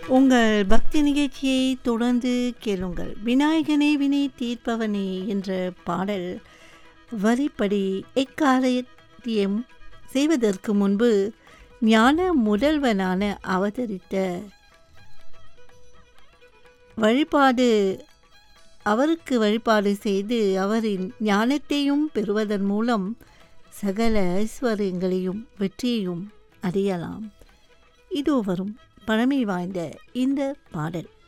உங்கள் பக்தி நிகழ்ச்சியை தொடர்ந்து கேளுங்கள் விநாயகனே வினை தீர்ப்பவனே என்ற பாடல் வரிப்படி எக்காரியத்தையும் செய்வதற்கு முன்பு ஞான முதல்வனான அவதரித்த வழிபாடு அவருக்கு வழிபாடு செய்து அவரின் ஞானத்தையும் பெறுவதன் மூலம் சகல ஐஸ்வர்யங்களையும் வெற்றியையும் அடையலாம் இதோ வரும் பழமை வாய்ந்த இந்த பாடல்